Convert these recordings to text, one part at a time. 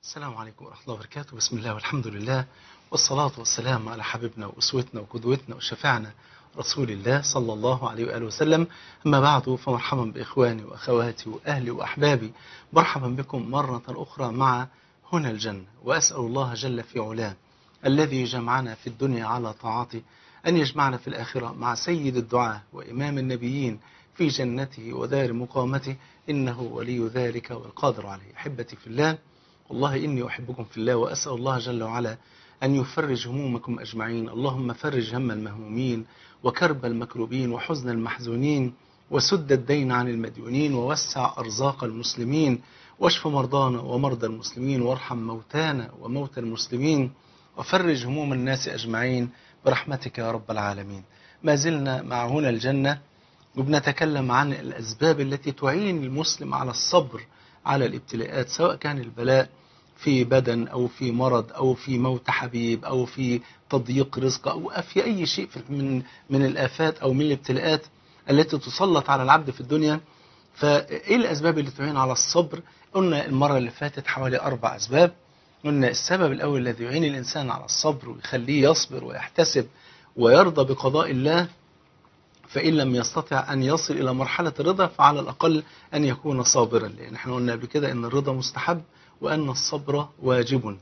السلام عليكم ورحمة الله وبركاته بسم الله والحمد لله والصلاة والسلام على حبيبنا وأسوتنا وقدوتنا وشفعنا رسول الله صلى الله عليه وآله وسلم أما بعد فمرحبا بإخواني وأخواتي وأهلي وأحبابي مرحبا بكم مرة أخرى مع هنا الجنة وأسأل الله جل في علاه الذي جمعنا في الدنيا على طاعته أن يجمعنا في الآخرة مع سيد الدعاء وإمام النبيين في جنته ودار مقامته إنه ولي ذلك والقادر عليه أحبتي في الله والله إني أحبكم في الله وأسأل الله جل وعلا أن يفرج همومكم أجمعين اللهم فرج هم المهمومين وكرب المكروبين وحزن المحزونين وسد الدين عن المديونين ووسع أرزاق المسلمين واشف مرضانا ومرضى المسلمين وارحم موتانا وموتى المسلمين وفرج هموم الناس أجمعين برحمتك يا رب العالمين ما زلنا مع هنا الجنة وبنتكلم عن الأسباب التي تعين المسلم على الصبر على الابتلاءات سواء كان البلاء في بدن أو في مرض أو في موت حبيب أو في تضييق رزق أو في أي شيء من من الآفات أو من الابتلاءات التي تسلط على العبد في الدنيا فإيه الأسباب اللي تعين على الصبر قلنا المرة اللي فاتت حوالي أربع أسباب قلنا السبب الأول الذي يعين الإنسان على الصبر ويخليه يصبر ويحتسب ويرضى بقضاء الله فإن لم يستطع أن يصل إلى مرحلة الرضا فعلى الأقل أن يكون صابرا لأن احنا قلنا قبل كده أن الرضا مستحب وأن الصبر واجب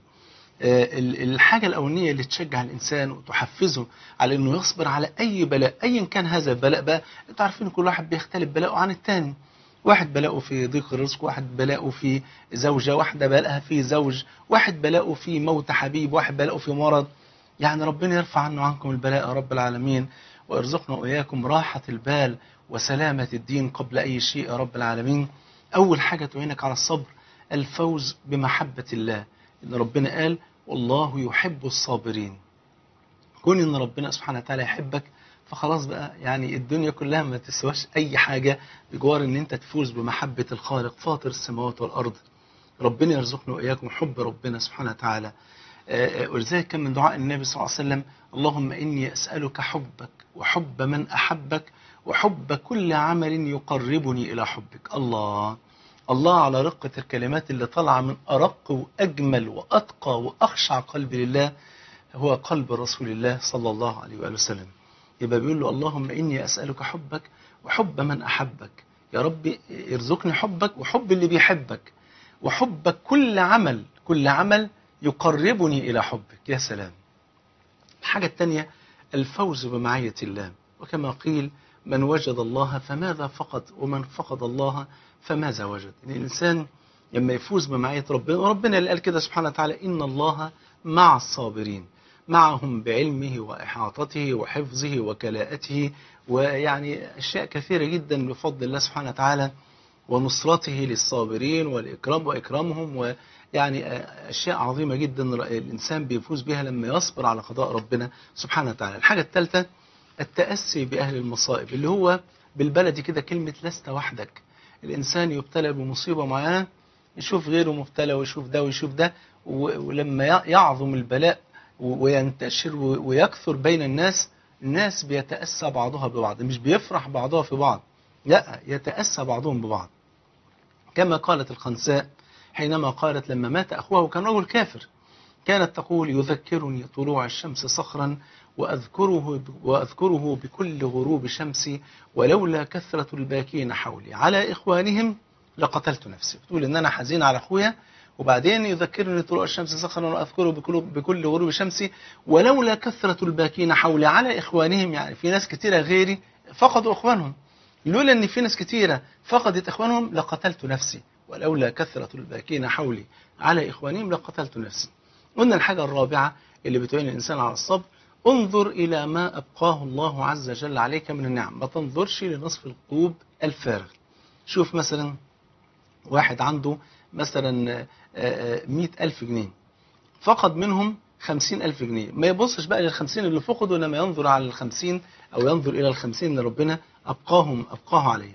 الحاجة الأولانية اللي تشجع الإنسان وتحفزه على أنه يصبر على أي بلاء أيا كان هذا البلاء بقى أنتوا عارفين كل واحد بيختلف بلاءه عن الثاني واحد بلاءه في ضيق الرزق واحد بلاءه في زوجة واحدة بلاءها في زوج واحد بلاءه في موت حبيب واحد بلاءه في مرض يعني ربنا يرفع عنه عنكم البلاء يا رب العالمين ويرزقنا وإياكم راحة البال وسلامة الدين قبل أي شيء يا رب العالمين أول حاجة تعينك على الصبر الفوز بمحبة الله إن ربنا قال والله يحب الصابرين كون إن ربنا سبحانه وتعالى يحبك فخلاص بقى يعني الدنيا كلها ما تسواش أي حاجة بجوار إن أنت تفوز بمحبة الخالق فاطر السماوات والأرض ربنا يرزقنا وإياكم حب ربنا سبحانه وتعالى ولذلك كان من دعاء النبي صلى الله عليه وسلم اللهم إني أسألك حبك وحب من أحبك وحب كل عمل يقربني إلى حبك الله الله على رقة الكلمات اللي طالعة من أرق وأجمل وأتقى وأخشع قلب لله هو قلب رسول الله صلى الله عليه وآله وسلم يبقى بيقول له اللهم إني أسألك حبك وحب من أحبك يا رب ارزقني حبك وحب اللي بيحبك وحبك كل عمل كل عمل يقربني إلى حبك يا سلام الحاجة الثانية الفوز بمعية الله وكما قيل من وجد الله فماذا فقد ومن فقد الله فماذا وجد يعني الإنسان لما يفوز بمعية ربنا وربنا اللي قال كده سبحانه وتعالى إن الله مع الصابرين معهم بعلمه وإحاطته وحفظه وكلاءته ويعني أشياء كثيرة جدا بفضل الله سبحانه وتعالى ونصرته للصابرين والإكرام وإكرامهم ويعني أشياء عظيمة جدا الإنسان بيفوز بها لما يصبر على قضاء ربنا سبحانه وتعالى الحاجة الثالثة التأسي بأهل المصائب اللي هو بالبلدي كده كلمة لست وحدك الإنسان يبتلى بمصيبة معينة يشوف غيره مبتلى ويشوف ده ويشوف ده ولما يعظم البلاء وينتشر ويكثر بين الناس الناس بيتأسى بعضها ببعض مش بيفرح بعضها في بعض لا يتأسى بعضهم ببعض كما قالت الخنساء حينما قالت لما مات أخوها وكان رجل كافر كانت تقول يذكرني طلوع الشمس صخرا وأذكره, وأذكره بكل غروب شمسي ولولا كثرة الباكين حولي على إخوانهم لقتلت نفسي بتقول إن أنا حزين على أخويا وبعدين يذكرني طلوع الشمس صخرا وأذكره بكل, بكل غروب شمسي ولولا كثرة الباكين حولي على إخوانهم يعني في ناس كتيرة غيري فقدوا إخوانهم لولا ان في ناس كتيرة فقدت اخوانهم لقتلت نفسي ولولا كثرة الباكين حولي على اخوانهم لقتلت نفسي قلنا الحاجة الرابعة اللي بتعين الانسان على الصبر انظر الى ما ابقاه الله عز وجل عليك من النعم ما تنظرش لنصف القلوب الفارغ شوف مثلا واحد عنده مثلا مئة ألف جنيه فقد منهم خمسين ألف جنيه ما يبصش بقى للخمسين اللي فقدوا لما ينظر على الخمسين أو ينظر إلى الخمسين اللي ربنا أبقاهم أبقاه عليهم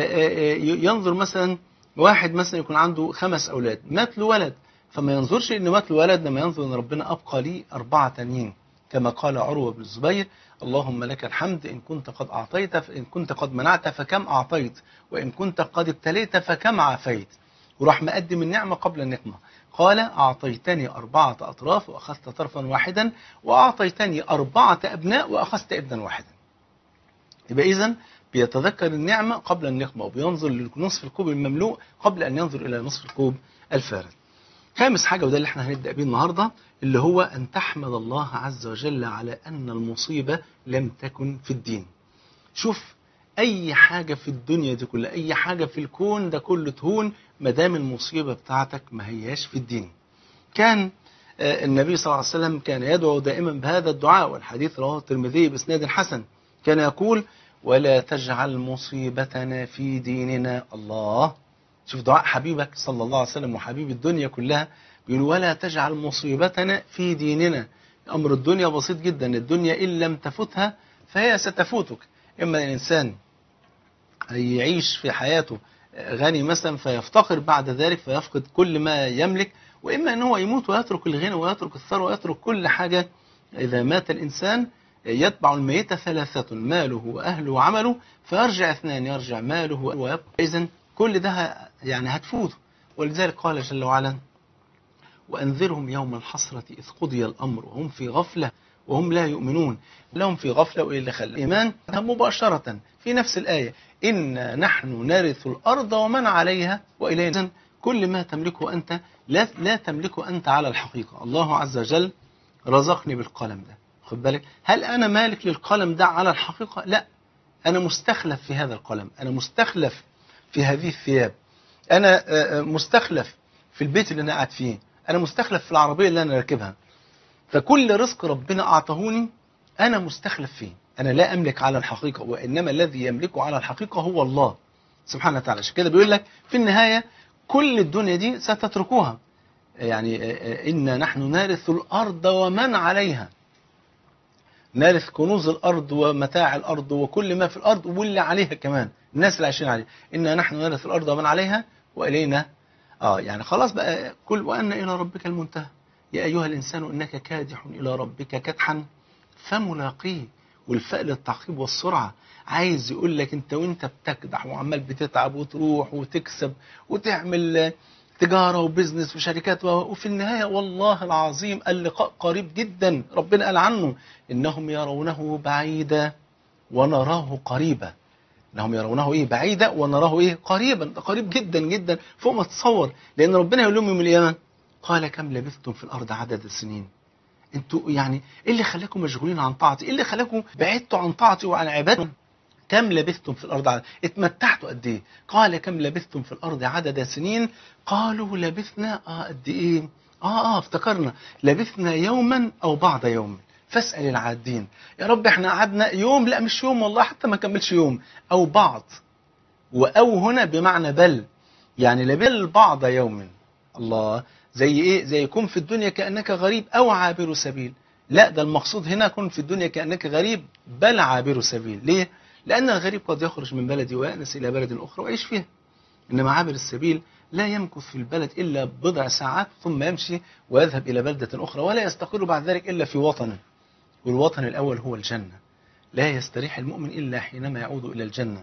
ينظر مثلا واحد مثلا يكون عنده خمس أولاد مات له ولد فما ينظرش إن مات له ولد لما ينظر إن ربنا أبقى لي أربعة تانيين كما قال عروة بن الزبير اللهم لك الحمد إن كنت قد أعطيت إن كنت قد منعت فكم أعطيت وإن كنت قد ابتليت فكم عافيت وراح مقدم النعمة قبل النقمة قال أعطيتني أربعة أطراف وأخذت طرفا واحدا وأعطيتني أربعة أبناء وأخذت ابنا واحدا يبقى إذن بيتذكر النعمة قبل النقمة وبينظر لنصف الكوب المملوء قبل أن ينظر إلى نصف الكوب الفارغ خامس حاجة وده اللي احنا هنبدأ بيه النهاردة اللي هو أن تحمد الله عز وجل على أن المصيبة لم تكن في الدين شوف أي حاجة في الدنيا دي كلها أي حاجة في الكون ده كله تهون ما دام المصيبة بتاعتك ما هياش في الدين كان النبي صلى الله عليه وسلم كان يدعو دائما بهذا الدعاء والحديث رواه الترمذي بإسناد حسن كان يقول ولا تجعل مصيبتنا في ديننا الله شوف دعاء حبيبك صلى الله عليه وسلم وحبيب الدنيا كلها بيقول ولا تجعل مصيبتنا في ديننا أمر الدنيا بسيط جدا الدنيا إن لم تفتها فهي ستفوتك إما الإنسان يعيش في حياته غني مثلا فيفتقر بعد ذلك فيفقد كل ما يملك وإما أن هو يموت ويترك الغنى ويترك الثروة ويترك كل حاجة إذا مات الإنسان يتبع الميت ثلاثة ماله وأهله وعمله فيرجع اثنان يرجع ماله ويبقى إذن كل ده يعني هتفوته ولذلك قال جل وعلا وأنذرهم يوم الحسرة إذ قضي الأمر وهم في غفلة وهم لا يؤمنون لهم في غفلة وإيه اللي خلى الإيمان مباشرة في نفس الآية إنا نحن نرث الأرض ومن عليها وإلينا كل ما تملكه أنت لا, لا تملكه أنت على الحقيقة الله عز وجل رزقني بالقلم ده خد بالك هل أنا مالك للقلم ده على الحقيقة لا أنا مستخلف في هذا القلم أنا مستخلف في هذه الثياب أنا مستخلف في البيت اللي أنا قاعد فيه أنا مستخلف في العربية اللي أنا راكبها فكل رزق ربنا أعطهوني أنا مستخلف فيه أنا لا أملك على الحقيقة وإنما الذي يملكه على الحقيقة هو الله سبحانه وتعالى عشان كده بيقول لك في النهاية كل الدنيا دي ستتركوها يعني إنا نحن نرث الأرض ومن عليها نرث كنوز الأرض ومتاع الأرض وكل ما في الأرض واللي عليها كمان الناس اللي عايشين عليها إنا نحن نرث الأرض ومن عليها وإلينا آه يعني خلاص بقى كل وأن إلى ربك المنتهى يا أيها الإنسان إنك كادح إلى ربك كدحا فملاقيه والفاء للتعقيب والسرعة عايز يقول لك انت وانت بتكدح وعمال بتتعب وتروح وتكسب وتعمل تجارة وبزنس وشركات وفي النهاية والله العظيم اللقاء قريب جدا ربنا قال عنه إنهم يرونه بعيدا ونراه قريبا انهم يرونه ايه بعيدا ونراه ايه قريبا ده قريب جدا جدا فوق ما تتصور لان ربنا يقول لهم يوم القيامه قال كم لبثتم في الارض عدد السنين انتوا يعني ايه اللي خلاكم مشغولين عن طاعتي ايه اللي خلاكم بعدتوا عن طاعتي وعن عبادتي كم لبثتم في الارض عدد اتمتعتوا قد ايه قال كم لبثتم في الارض عدد سنين قالوا لبثنا اه قد ايه اه اه افتكرنا لبثنا يوما او بعض يوم فاسأل العادين يا رب احنا قعدنا يوم لا مش يوم والله حتى ما كملش يوم او بعض واو هنا بمعنى بل يعني لبل بعض يوم الله زي ايه زي يكون في الدنيا كأنك غريب او عابر سبيل لا ده المقصود هنا كن في الدنيا كأنك غريب بل عابر سبيل ليه لأن الغريب قد يخرج من بلده ويأنس إلى بلد أخرى ويعيش فيها إنما عابر السبيل لا يمكث في البلد إلا بضع ساعات ثم يمشي ويذهب إلى بلدة أخرى ولا يستقر بعد ذلك إلا في وطنه والوطن الأول هو الجنة لا يستريح المؤمن إلا حينما يعود إلى الجنة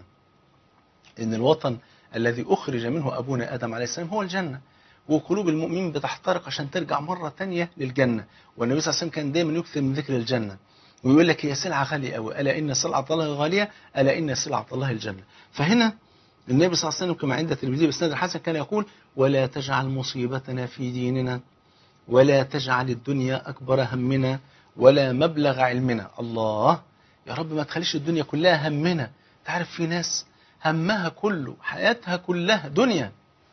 إن الوطن الذي أخرج منه أبونا آدم عليه السلام هو الجنة وقلوب المؤمنين بتحترق عشان ترجع مرة تانية للجنة والنبي صلى الله عليه وسلم كان دايما يكثر من ذكر الجنة ويقول لك هي سلعة غالية قوي ألا إن سلعة الله غالية ألا إن سلعة الله الجنة فهنا النبي صلى الله عليه وسلم كما عند الترمذي بسند الحسن كان يقول ولا تجعل مصيبتنا في ديننا ولا تجعل الدنيا أكبر همنا ولا مبلغ علمنا الله يا رب ما تخليش الدنيا كلها همنا تعرف في ناس همها كله حياتها كلها دنيا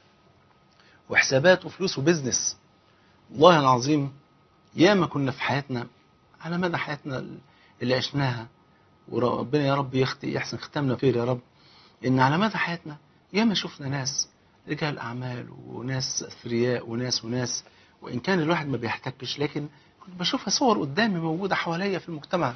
وحسابات وفلوس وبزنس والله العظيم ياما كنا في حياتنا على مدى حياتنا اللي عشناها وربنا يا رب يختي يحسن ختامنا خير يا رب ان على مدى حياتنا ياما شفنا ناس رجال اعمال وناس اثرياء وناس وناس وان كان الواحد ما بيحتكش لكن كنت بشوفها صور قدامي موجوده حواليا في المجتمع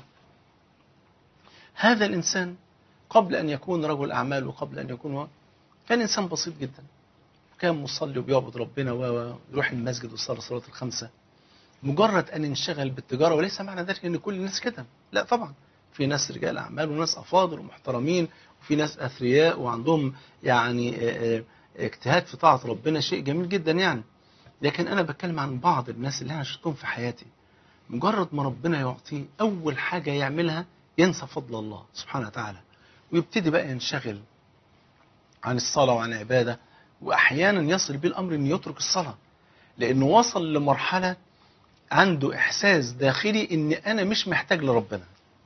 هذا الانسان قبل ان يكون رجل اعمال وقبل ان يكون هو كان انسان بسيط جدا كان مصلي وبيعبد ربنا ويروح المسجد ويصلي الصلاه الخمسه مجرد ان انشغل بالتجاره وليس معنى ذلك ان كل الناس كده لا طبعا في ناس رجال اعمال وناس افاضل ومحترمين وفي ناس اثرياء وعندهم يعني اجتهاد في طاعة ربنا شيء جميل جدا يعني لكن أنا بتكلم عن بعض الناس اللي أنا شفتهم في حياتي مجرد ما ربنا يعطيه أول حاجة يعملها ينسى فضل الله سبحانه وتعالى ويبتدي بقى ينشغل عن الصلاة وعن العبادة وأحيانا يصل بيه الأمر أن يترك الصلاة لأنه وصل لمرحلة عنده إحساس داخلي أن أنا مش محتاج لربنا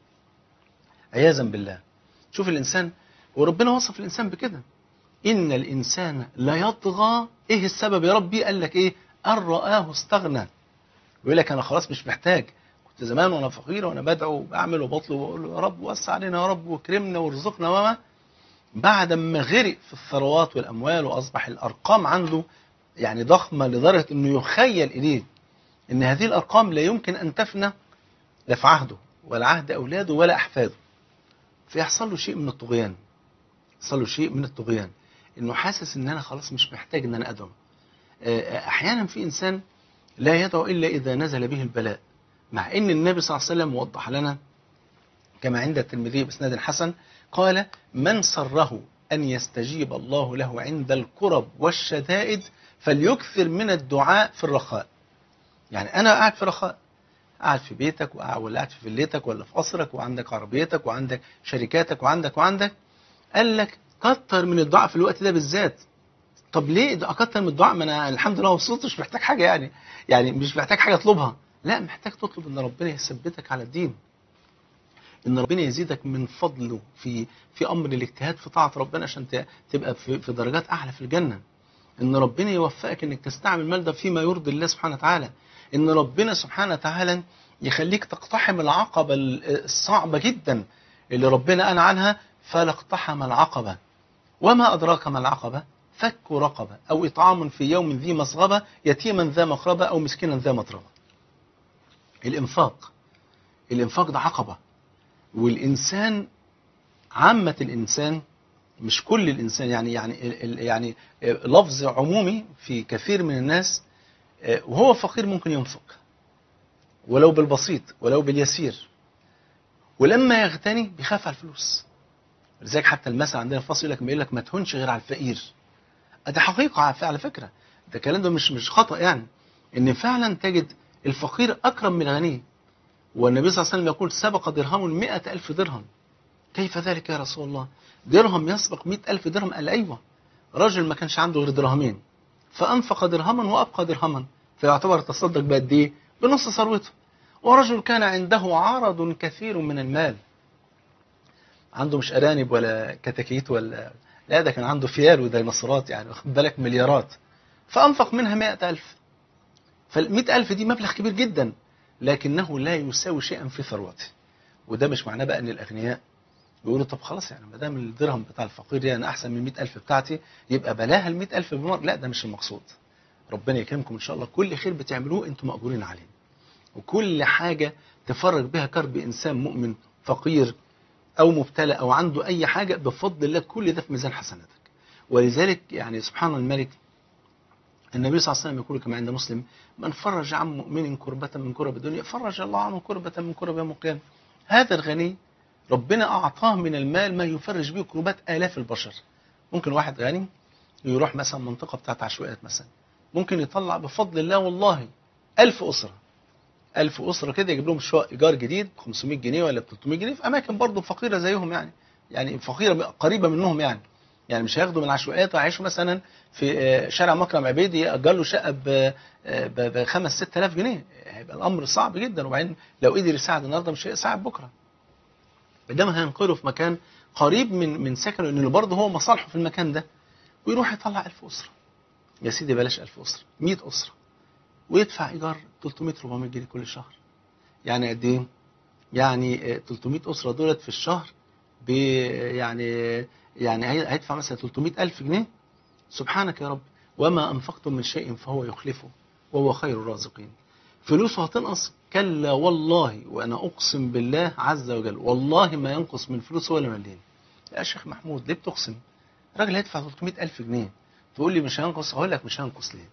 عياذا بالله شوف الإنسان وربنا وصف الإنسان بكده إن الإنسان لا يطغى إيه السبب يا ربي قال لك إيه أن رآه استغنى يقول لك أنا خلاص مش محتاج كنت زمان وأنا فقير وأنا بدعو وبعمل وبطلب وأقول له يا رب وسع علينا يا رب وكرمنا وارزقنا وما بعد ما غرق في الثروات والأموال وأصبح الأرقام عنده يعني ضخمة لدرجة أنه يخيل إليه أن هذه الأرقام لا يمكن أن تفنى لا في عهده ولا عهد أولاده ولا أحفاده فيحصل له شيء من الطغيان يحصل له شيء من الطغيان انه حاسس ان انا خلاص مش محتاج ان انا ادعو احيانا في انسان لا يدعو الا اذا نزل به البلاء مع ان النبي صلى الله عليه وسلم وضح لنا كما عند الترمذي باسناد حسن قال من سره ان يستجيب الله له عند الكرب والشدائد فليكثر من الدعاء في الرخاء يعني انا قاعد في رخاء قاعد في بيتك ولا قاعد في فيلتك ولا في قصرك وعندك عربيتك وعندك شركاتك وعندك وعندك قال لك كتر من الدعاء في الوقت ده بالذات طب ليه ده اكتر من الدعاء ما انا الحمد لله وصلت مش محتاج حاجه يعني يعني مش محتاج حاجه اطلبها لا محتاج تطلب ان ربنا يثبتك على الدين ان ربنا يزيدك من فضله في في امر الاجتهاد في طاعه ربنا عشان تبقى في, في درجات اعلى في الجنه ان ربنا يوفقك انك تستعمل المال ده فيما يرضي الله سبحانه وتعالى ان ربنا سبحانه وتعالى يخليك تقتحم العقبه الصعبه جدا اللي ربنا أنعى عنها فلا اقتحم العقبة وما أدراك ما العقبة فك رقبة أو إطعام في يوم ذي مسغبة يتيما ذا مقربة أو مسكينا ذا مطربة الإنفاق الإنفاق ده عقبة والإنسان عامة الإنسان مش كل الإنسان يعني يعني يعني لفظ عمومي في كثير من الناس وهو فقير ممكن ينفق ولو بالبسيط ولو باليسير ولما يغتني بيخاف على الفلوس لذلك حتى المثل عندنا في مصر يقول لك ما يقول لك ما تهونش غير على الفقير ده حقيقة على فكرة ده الكلام ده مش مش خطأ يعني ان فعلا تجد الفقير أكرم من الغني والنبي صلى الله عليه وسلم يقول سبق درهم مئة ألف درهم كيف ذلك يا رسول الله درهم يسبق مئة ألف درهم قال أيوة رجل ما كانش عنده غير درهمين فأنفق درهما وأبقى درهما فيعتبر تصدق بقد إيه بنص ثروته ورجل كان عنده عرض كثير من المال عنده مش أرانب ولا كتاكيت ولا لا ده كان عنده فيال وديناصورات يعني واخد بالك مليارات فأنفق منها مئة ألف فالمئة ألف دي مبلغ كبير جدا لكنه لا يساوي شيئا في ثروته وده مش معناه بقى ان الاغنياء بيقولوا طب خلاص يعني ما دام الدرهم بتاع الفقير يعني احسن من 100000 بتاعتي يبقى بلاها ال 100000 بالمره لا ده مش المقصود ربنا يكرمكم ان شاء الله كل خير بتعملوه انتم مأجورين عليه وكل حاجه تفرج بها كرب انسان مؤمن فقير او مبتلى او عنده اي حاجه بفضل الله كل ده في ميزان حسناتك ولذلك يعني سبحان الملك النبي صلى الله عليه وسلم يقول كما عند مسلم من فرج عن مؤمن كربة من كرب الدنيا فرج الله عنه كربة من كرب يوم القيامة هذا الغني ربنا أعطاه من المال ما يفرج به كربات آلاف البشر ممكن واحد غني يروح مثلا منطقة بتاعت عشوائيات مثلا ممكن يطلع بفضل الله والله ألف أسرة ألف أسرة كده يجيب لهم شقق إيجار جديد ب 500 جنيه ولا ب 300 جنيه في أماكن برضه فقيرة زيهم يعني يعني فقيرة قريبة منهم يعني يعني مش هياخدوا من العشوائيات ويعيشوا مثلا في شارع مكرم عبيدي يأجر له شقة ب 5 6000 جنيه هيبقى الأمر صعب جدا وبعدين لو قدر يساعد النهارده مش هيساعد بكرة بينما هينقله في مكان قريب من من سكنه لأن برضه هو مصالحه في المكان ده ويروح يطلع 1000 أسرة يا سيدي بلاش 1000 أسرة 100 أسرة ويدفع إيجار 300 400 جنيه كل شهر يعني قد إيه؟ يعني 300 أسرة دولت في الشهر ب يعني يعني هيدفع مثلا 300 ألف جنيه سبحانك يا رب وما أنفقتم من شيء فهو يخلفه وهو خير الرازقين فلوسه هتنقص كلا والله وأنا أقسم بالله عز وجل والله ما ينقص من فلوسه ولا مليون يا شيخ محمود ليه بتقسم راجل هيدفع 300 ألف جنيه تقول لي مش هينقص أقول لك مش هينقص ليه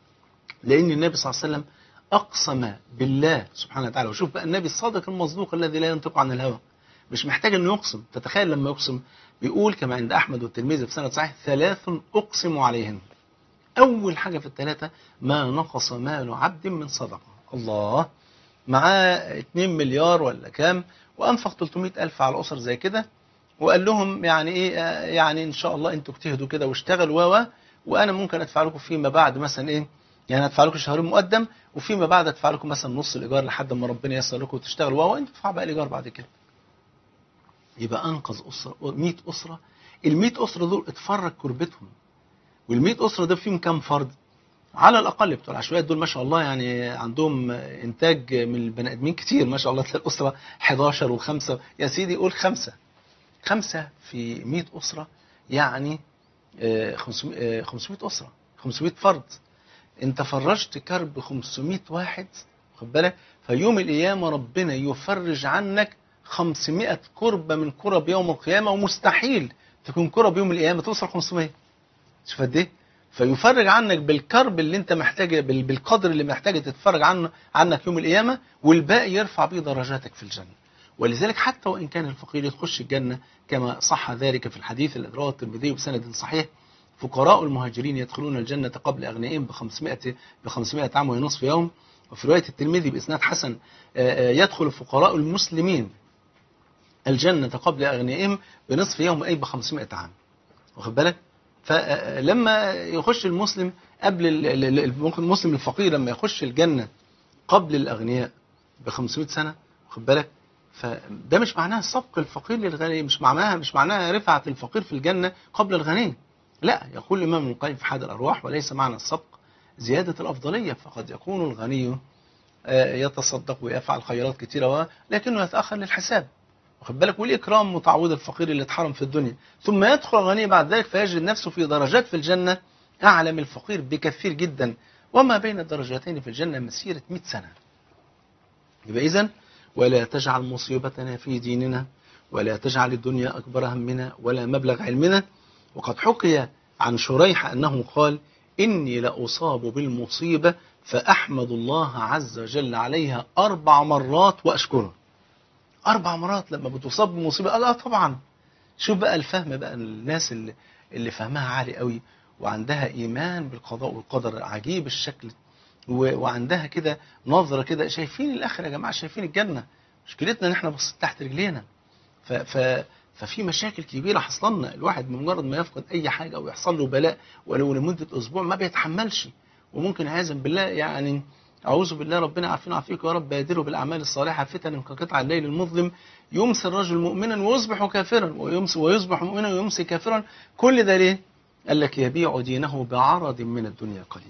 لأن النبي صلى الله عليه وسلم أقسم بالله سبحانه وتعالى وشوف بقى النبي الصادق المصدوق الذي لا ينطق عن الهوى مش محتاج انه يقسم تتخيل لما يقسم بيقول كما عند احمد والترمذي في سنه صحيح ثلاث اقسم عليهن اول حاجه في الثلاثه ما نقص مال عبد من صدقه الله معاه 2 مليار ولا كام وانفق 300 الف على اسر زي كده وقال لهم يعني ايه آه، يعني ان شاء الله انتوا اجتهدوا كده واشتغلوا و و- وانا ممكن ادفع لكم فيما بعد مثلا ايه يعني ادفع لكم شهرين مقدم وفيما بعد ادفع لكم مثلا نص الايجار لحد ما ربنا ييسر لكم وتشتغلوا و وانتوا تدفعوا بقى الايجار بعد كده يبقى انقذ اسره 100 اسره ال 100 اسره دول اتفرج كربتهم وال 100 اسره دول فيهم كام فرد على الاقل بتوع العشوائيات دول ما شاء الله يعني عندهم انتاج من البني ادمين كتير ما شاء الله تلاقي الاسره 11 و5 يا سيدي قول خمسه خمسه في 100 اسره يعني آه، 500 آه، 500 اسره 500 فرد انت فرجت كرب 500 واحد خد بالك فيوم القيامه ربنا يفرج عنك 500 كربه من كرب يوم القيامه ومستحيل تكون كرب يوم القيامه توصل 500 شوف قد ايه فيفرج عنك بالكرب اللي انت محتاج بال- بالقدر اللي محتاج تتفرج عنه عنك يوم القيامه والباقي يرفع بيه درجاتك في الجنه ولذلك حتى وان كان الفقير يخش الجنه كما صح ذلك في الحديث الذي رواه الترمذي بسند صحيح فقراء المهاجرين يدخلون الجنه قبل اغنيائهم ب 500 ب 500 عام ونصف يوم وفي روايه الترمذي باسناد حسن آه، آه، يدخل فقراء المسلمين الجنه قبل اغنيائهم بنصف يوم اي ب 500 عام واخد بالك فلما يخش المسلم قبل ال- ال- ال- ممكن المسلم الفقير لما يخش الجنة قبل الأغنياء ب 500 سنة واخد بالك فده مش معناها سبق الفقير للغني مش معناها مش معناها رفعة الفقير في الجنة قبل الغني لا يقول الإمام ابن القيم في حاد الأرواح وليس معنى السبق زيادة الأفضلية فقد يكون الغني آه، يتصدق ويفعل خيرات كثيرة لكنه يتأخر للحساب واخد بالك والإكرام متعود الفقير اللي اتحرم في الدنيا ثم يدخل الغني بعد ذلك فيجد نفسه في درجات في الجنة أعلى من الفقير بكثير جدا وما بين الدرجتين في الجنة مسيرة 100 سنة يبقى إذن ولا تجعل مصيبتنا في ديننا ولا تجعل الدنيا أكبر همنا ولا مبلغ علمنا وقد حكي عن شريح أنه قال إني لأصاب بالمصيبة فأحمد الله عز وجل عليها أربع مرات وأشكره أربع مرات لما بتصاب بمصيبة قال آه طبعا شوف بقى الفهم بقى الناس اللي, اللي فهمها عالي قوي وعندها إيمان بالقضاء والقدر عجيب الشكل و- وعندها كده نظرة كده شايفين الآخرة يا جماعة شايفين الجنة مشكلتنا إن إحنا بص تحت رجلينا ف ف ففي مشاكل كبيرة حصلنا الواحد بمجرد ما يفقد أي حاجة أو يحصل له بلاء ولو لمدة أسبوع ما بيتحملش وممكن عياذا بالله يعني أعوذ بالله ربنا عافينا وعافيك يا رب بادروا بالأعمال الصالحة فتنا كقطع الليل المظلم يمسي الرجل مؤمنا ويصبح كافرا ويمسي ويصبح مؤمنا ويمسي كافرا كل ده ليه؟ قال لك يبيع دينه بعرض من الدنيا قليل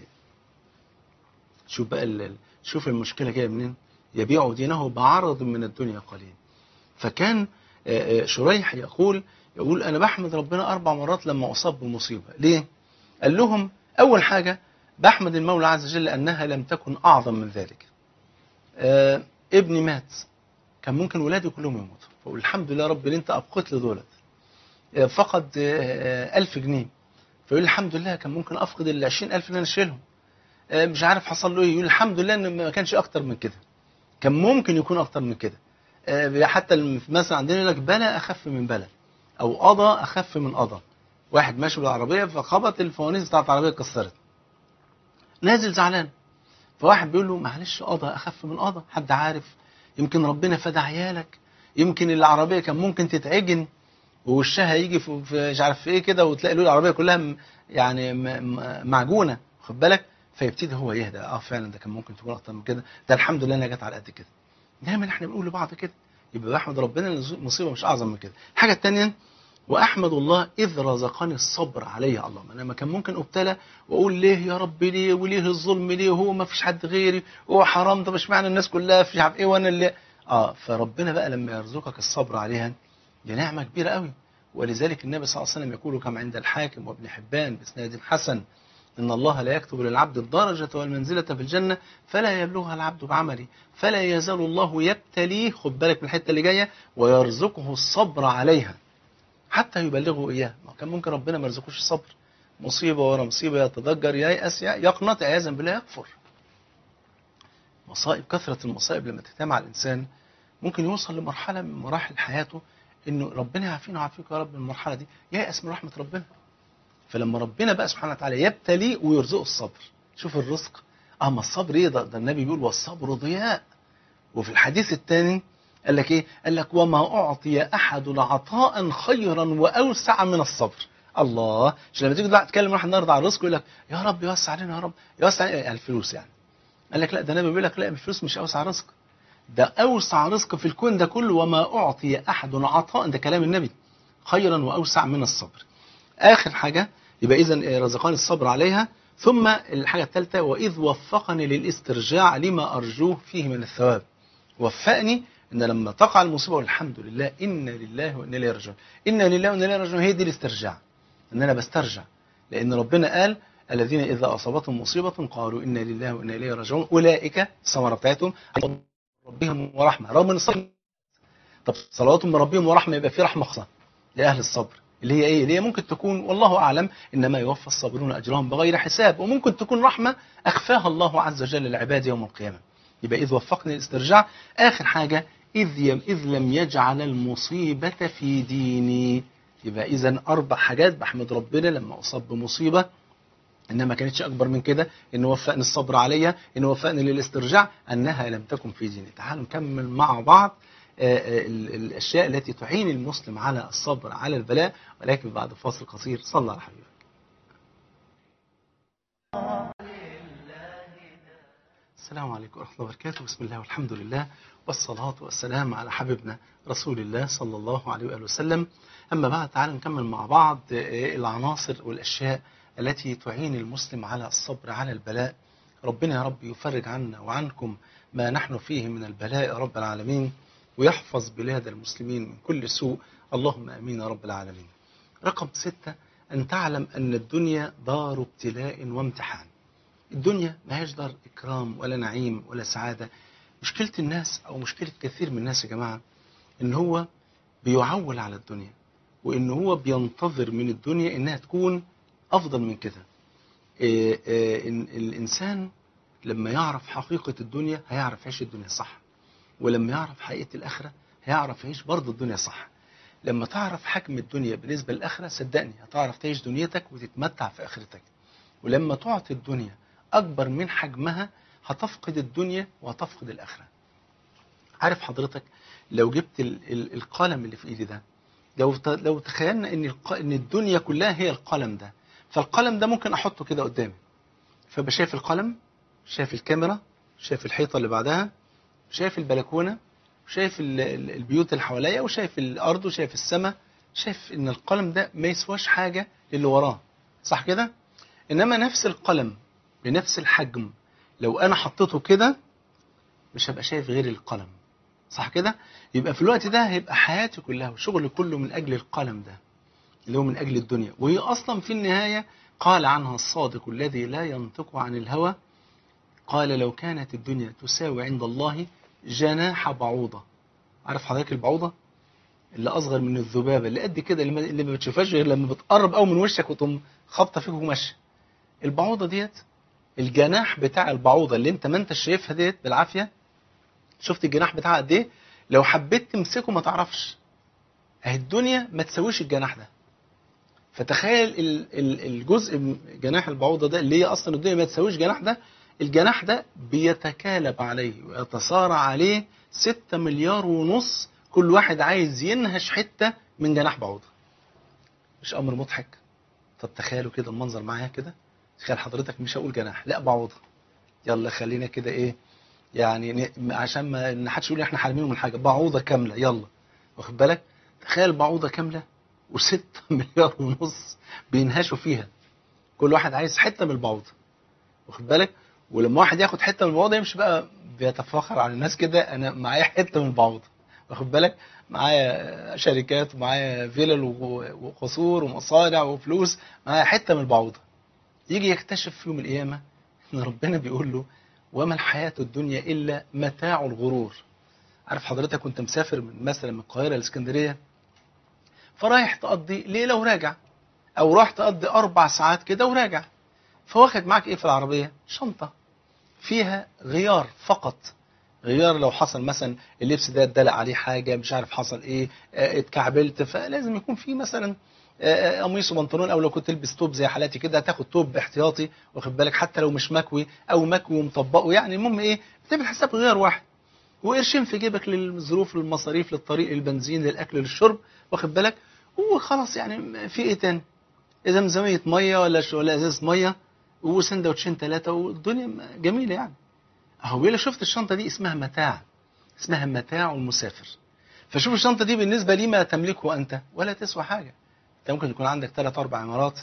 شوف بقى ال- ال- شوف المشكلة جاية منين يبيع دينه بعرض من الدنيا قليل فكان آه، آه، شريح يقول يقول أنا بحمد ربنا أربع مرات لما أصاب بمصيبة ليه؟ قال لهم أول حاجة بحمد المولى عز وجل أنها لم تكن أعظم من ذلك آه، ابني مات كان ممكن ولادي كلهم يموتوا فأقول الحمد لله رب اللي أنت أبقيت لي دولت آه، فقد آه، آه، ألف جنيه فيقول الحمد لله كان ممكن أفقد ال 20000 اللي أنا شايلهم آه، مش عارف حصل له ايه يقول الحمد لله ان ما كانش اكتر من كده كان ممكن يكون اكتر من كده آه، حتى الم- مثلا عندنا يقول لك بلا اخف من بلا او قضى اخف من قضى واحد ماشي بالعربيه فخبط الفوانيس بتاعت العربيه اتكسرت نازل زعلان فواحد بيقول له معلش قضى اخف من قضى حد عارف يمكن ربنا فدى عيالك يمكن العربيه كان ممكن تتعجن ووشها يجي في في مش عارف في ايه كده وتلاقي له العربيه كلها م- يعني م- م- معجونه خد بالك فيبتدي هو يهدى اه فعلا ده كان ممكن تكون اكتر من كده ده الحمد لله انها جت على قد كده دايما احنا بنقول لبعض كده يبقى بحمد ربنا ان المصيبه مش اعظم من كده الحاجه الثانيه واحمد الله اذ رزقني الصبر عليه الله انا ما كان ممكن ابتلى واقول ليه يا رب ليه وليه الظلم ليه هو ما فيش حد غيري هو حرام طب اشمعنى الناس كلها في عارف ايه وانا اللي اه فربنا بقى لما يرزقك الصبر عليها دي نعمه كبيره قوي ولذلك النبي صلى الله عليه وسلم يقول كما عند الحاكم وابن حبان باسناد حسن إن الله لا يكتب للعبد الدرجة والمنزلة في الجنة فلا يبلغها العبد بعمله فلا يزال الله يبتليه خد بالك من الحتة اللي جاية ويرزقه الصبر عليها حتى يبلغه إياه ما كان ممكن ربنا ما يرزقوش الصبر مصيبة ورا مصيبة يتضجر ييأس يقنط عياذا بالله يكفر مصائب كثرة المصائب لما تجتمع على الإنسان ممكن يوصل لمرحله من مراحل حياته انه ربنا يعافينا ويعافيك يا رب من المرحله دي ييأس من رحمه ربنا فلما ربنا بقى سبحانه وتعالى يبتليه ويرزقه الصبر شوف الرزق اما الصبر ايه ده, ده النبي بيقول والصبر ضياء وفي الحديث الثاني قال لك ايه قال لك وما اعطي احد عطاء خيرا واوسع من الصبر الله مش لما تيجي دلوقتي تكلم واحد النهارده على الرزق يقول لك يا رب يوسع علينا يا رب يوسع علينا يعني الفلوس يعني قال لك لا ده النبي بيقول لك لا الفلوس مش اوسع رزق ده اوسع رزق في الكون ده كله وما اعطي احد عطاء ده كلام النبي خيرا واوسع من الصبر اخر حاجه يبقى اذا رزقاني الصبر عليها ثم الحاجه الثالثه واذ وفقني للاسترجاع لما ارجوه فيه من الثواب وفقني ان لما تقع المصيبه اقول الحمد لله انا لله وانا اليه راجعون انا لله وانا اليه راجعون هي دي الاسترجاع ان انا بسترجع لان ربنا قال الذين اذا اصابتهم مصيبه قالوا انا لله وانا اليه راجعون اولئك الثمره بتاعتهم ربهم ورحمه رغم ان الصبر طب صلواتهم من ربهم ورحمه يبقى في رحمه خاصه لاهل الصبر اللي هي ايه اللي هي ممكن تكون والله اعلم انما يوفى الصابرون اجرهم بغير حساب وممكن تكون رحمه اخفاها الله عز وجل للعباد يوم القيامه يبقى اذ وفقني الاسترجاع اخر حاجه اذ يم اذ لم يجعل المصيبه في ديني يبقى اذا اربع حاجات بحمد ربنا لما اصاب بمصيبه انها ما كانتش اكبر من كده ان وفقني الصبر عليا ان وفقني للاسترجاع انها لم تكن في ديني تعالوا نكمل مع بعض الاشياء التي تعين المسلم على الصبر على البلاء ولكن بعد فاصل قصير صلى على حبيبك السلام عليكم ورحمة الله وبركاته بسم الله والحمد لله والصلاة والسلام على حبيبنا رسول الله صلى الله عليه وآله وسلم أما بعد تعالوا نكمل مع بعض العناصر والأشياء التي تعين المسلم على الصبر على البلاء ربنا يا رب يفرج عنا وعنكم ما نحن فيه من البلاء رب العالمين ويحفظ بلاد المسلمين من كل سوء اللهم امين يا رب العالمين. رقم ستة أن تعلم أن الدنيا دار ابتلاء وامتحان. الدنيا ما هيش دار إكرام ولا نعيم ولا سعادة. مشكلة الناس أو مشكلة كثير من الناس يا جماعة إن هو بيعول على الدنيا وإن هو بينتظر من الدنيا إنها تكون أفضل من كده. إيه إيه إن الإنسان لما يعرف حقيقة الدنيا هيعرف يعيش الدنيا صح. ولما يعرف حقيقة الآخرة هيعرف يعيش برضه الدنيا صح لما تعرف حجم الدنيا بالنسبة للآخرة صدقني هتعرف تعيش دنيتك وتتمتع في آخرتك ولما تعطي الدنيا أكبر من حجمها هتفقد الدنيا وهتفقد الآخرة عارف حضرتك لو جبت ال ال القلم اللي في إيدي ده لو لو تخيلنا إن إن الدنيا كلها هي القلم ده فالقلم ده ممكن أحطه كده قدامي فبقى شايف القلم شايف الكاميرا شايف الحيطة اللي بعدها شايف البلكونه وشايف البيوت اللي حواليا وشايف الارض وشايف السماء شايف ان القلم ده ما يسواش حاجه للي وراه صح كده انما نفس القلم بنفس الحجم لو انا حطيته كده مش هبقى شايف غير القلم صح كده يبقى في الوقت ده هيبقى حياتي كلها وشغلي كله من اجل القلم ده اللي هو من اجل الدنيا وهي اصلا في النهايه قال عنها الصادق الذي لا ينطق عن الهوى قال لو كانت الدنيا تساوي عند الله جناح بعوضة عارف حضرتك البعوضة اللي أصغر من الذبابة اللي قد كده اللي ما بتشوفهاش غير لما بتقرب قوي من وشك وتقوم خابطة فيك وماشية البعوضة ديت الجناح بتاع البعوضة اللي انت ما انت شايفها ديت بالعافية شفت الجناح بتاعها قد ايه لو حبيت تمسكه ما تعرفش اهي الدنيا ما تساويش الجناح ده فتخيل الجزء جناح البعوضة ده اللي هي أصلا الدنيا ما تساويش جناح ده الجناح ده بيتكالب عليه ويتصارع عليه ستة مليار ونص كل واحد عايز ينهش حتة من جناح بعوضة مش أمر مضحك طب تخيلوا كده المنظر معايا كده تخيل حضرتك مش هقول جناح لا بعوضة يلا خلينا كده ايه يعني عشان ما حدش يقول احنا حارمينه من حاجة بعوضة كاملة يلا واخد بالك تخيل بعوضة كاملة وستة مليار ونص بينهشوا فيها كل واحد عايز حتة من البعوضة واخد بالك ولما واحد ياخد حته من البعوضه يمشي بقى بيتفاخر على الناس كده انا معايا حته من البعوضه واخد بالك معايا شركات ومعايا فيلل وقصور ومصانع وفلوس معايا حته من البعوضه يجي يكتشف في يوم القيامه ان ربنا بيقول له وما الحياه الدنيا الا متاع الغرور عارف حضرتك كنت مسافر من مثلا من القاهره لاسكندريه فرايح تقضي ليله وراجع او رايح تقضي اربع ساعات كده وراجع فواخد معاك ايه في العربية شنطة فيها غيار فقط غيار لو حصل مثلا اللبس ده اتدلق عليه حاجه مش عارف حصل ايه آه، اتكعبلت فلازم يكون في مثلا آه، آه، قميص وبنطلون او لو كنت تلبس توب زي حالاتي كده هتاخد توب احتياطي واخد بالك حتى لو مش مكوي او مكوي ومطبقه يعني المهم ايه بتعمل حساب غيار واحد وقرشين في جيبك للظروف للمصاريف للطريق للبنزين للاكل للشرب واخد بالك وخلاص يعني في ايه تاني زمزميه ميه ولا ش- ولا ازازه ميه وسندوتشين ثلاثه والدنيا م- جميله يعني اهو بيقول لك شفت الشنطه دي اسمها متاع اسمها متاع المسافر فشوف الشنطه دي بالنسبه لي ما تملكه انت ولا تسوى حاجه انت ممكن يكون عندك ثلاث اربع عمارات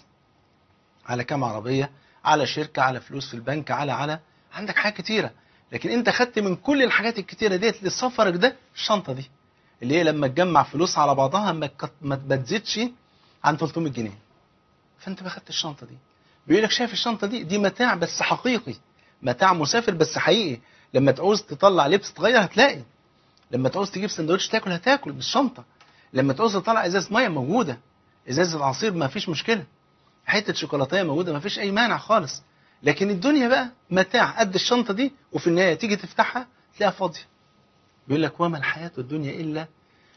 على كام عربيه على شركه على فلوس في البنك على على عندك حاجات كتيره لكن انت خدت من كل الحاجات الكتيره ديت لسفرك ده الشنطه دي اللي هي لما تجمع فلوس على بعضها ما تك- ما تزيدش عن 300 جنيه فانت ما خدت الشنطه دي بيقول لك شايف الشنطه دي دي متاع بس حقيقي متاع مسافر بس حقيقي لما تعوز تطلع لبس تغير هتلاقي لما تعوز تجيب سندوتش تاكل هتاكل بالشنطه لما تعوز تطلع ازازه ميه موجوده ازازه عصير ما فيش مشكله حته شوكولاتيه موجوده ما فيش اي مانع خالص لكن الدنيا بقى متاع قد الشنطه دي وفي النهايه تيجي تفتحها تلاقيها فاضيه بيقول لك وما الحياه الدنيا الا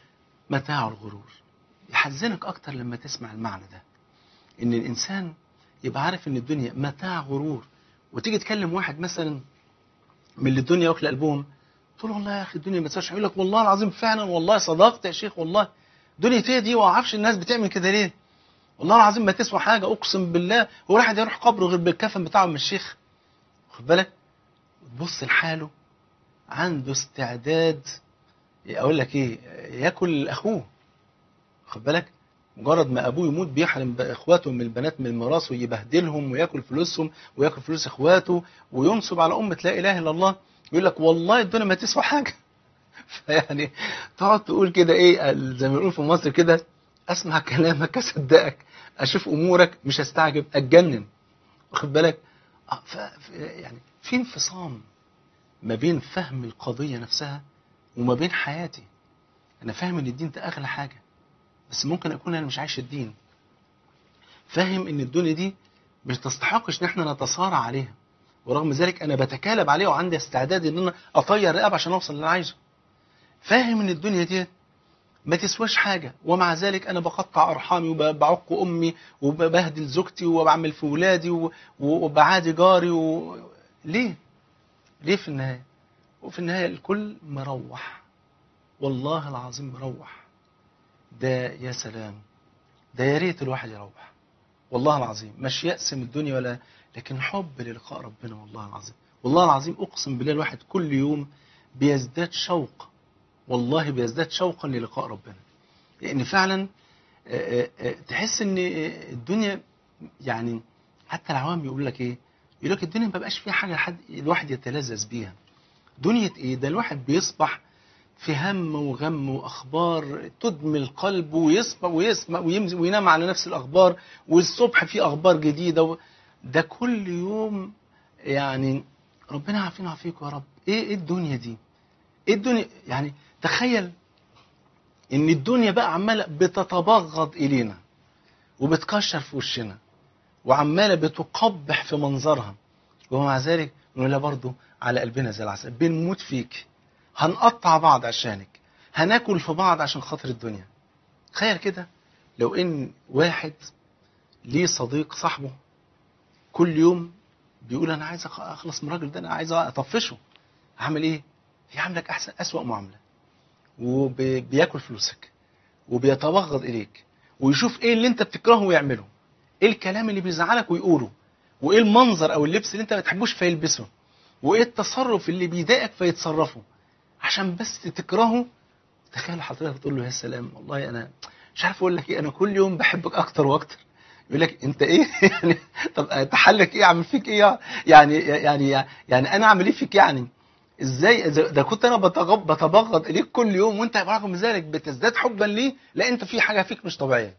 متاع الغرور يحزنك اكتر لما تسمع المعنى ده ان الانسان يبقى عارف ان الدنيا متاع غرور وتيجي تكلم واحد مثلا من اللي الدنيا واكله قلبهم تقول له والله يا اخي الدنيا ما تسواش يقول لك والله العظيم فعلا والله صدقت يا شيخ والله دنيا ايه دي وما اعرفش الناس بتعمل كده ليه والله العظيم ما تسوى حاجه اقسم بالله هو واحد يروح قبره غير بالكفن بتاعه من الشيخ خد بالك تبص لحاله عنده استعداد اقول لك ايه ياكل اخوه خد بالك مجرد ما ابوه يموت بيحرم اخواته من البنات من الميراث ويبهدلهم وياكل فلوسهم وياكل فلوس اخواته وينصب على امه لا اله الا الله يقول لك والله الدنيا ما تسوى حاجه فيعني تقعد تقول كده ايه زي ما بيقولوا في مصر كده اسمع كلامك اصدقك اشوف امورك مش هستعجب اتجنن واخد بالك آه، ف ف- يعني في انفصام ما بين فهم القضيه نفسها وما بين حياتي انا فاهم ان الدين ده اغلى حاجه بس ممكن اكون انا مش عايش الدين فاهم ان الدنيا دي مش تستحقش ان احنا نتصارع عليها ورغم ذلك انا بتكالب عليها وعندي استعداد ان انا اطير رقاب عشان اوصل اللي انا عايزه فاهم ان الدنيا دي ما تسواش حاجة ومع ذلك أنا بقطع أرحامي وبعق أمي وببهدل زوجتي وبعمل في ولادي و- وبعادي جاري و... ليه؟ ليه في النهاية؟ وفي النهاية الكل مروح والله العظيم مروح ده يا سلام ده يا ريت الواحد يروح والله العظيم مش يأس من الدنيا ولا لكن حب للقاء ربنا والله العظيم والله العظيم أقسم بالله الواحد كل يوم بيزداد شوق والله بيزداد شوقا للقاء ربنا لأن فعلا آه، آه، آه، تحس ان آه، الدنيا يعني حتى العوام بيقول لك ايه يقول لك الدنيا ما بقاش فيها حاجه حد الواحد يتلذذ بيها دنيا ايه ده الواحد بيصبح في هم وغم واخبار تدمي القلب ويسمع ويسمع ويمز- وينام على نفس الاخبار والصبح في اخبار جديده و... ده كل يوم يعني ربنا يعافينا ويعافيكم يا رب ايه ايه الدنيا دي ايه الدنيا يعني تخيل ان الدنيا بقى عماله بتتبغض الينا وبتكشر في وشنا وعماله بتقبح في منظرها ومع ذلك نقول لها برضه على قلبنا زي العسل بنموت فيك هنقطع بعض عشانك هناكل في بعض عشان خاطر الدنيا تخيل كده لو ان واحد ليه صديق صاحبه كل يوم بيقول انا عايز أخ- اخلص من الراجل ده انا عايز اطفشه هعمل ايه يعاملك احسن اسوأ معامله وبياكل فلوسك وبيتبغض اليك ويشوف ايه اللي انت بتكرهه ويعمله ايه الكلام اللي بيزعلك ويقوله وايه المنظر او اللبس اللي انت ما بتحبوش فيلبسه وايه التصرف اللي بيضايقك فيتصرفه عشان بس تكرهه تخيل حضرتك تقول له يا سلام والله انا مش عارف اقول لك ايه انا كل يوم بحبك اكتر واكتر يقول لك انت ايه يعني طب تحلك ايه اعمل فيك ايه يعني يعني يعني انا اعمل ايه فيك يعني ازاي إذا- ده كنت انا بتغض بتبغض اليك كل يوم وانت رغم ذلك بتزداد حبا ليه لا انت في حاجه فيك مش طبيعيه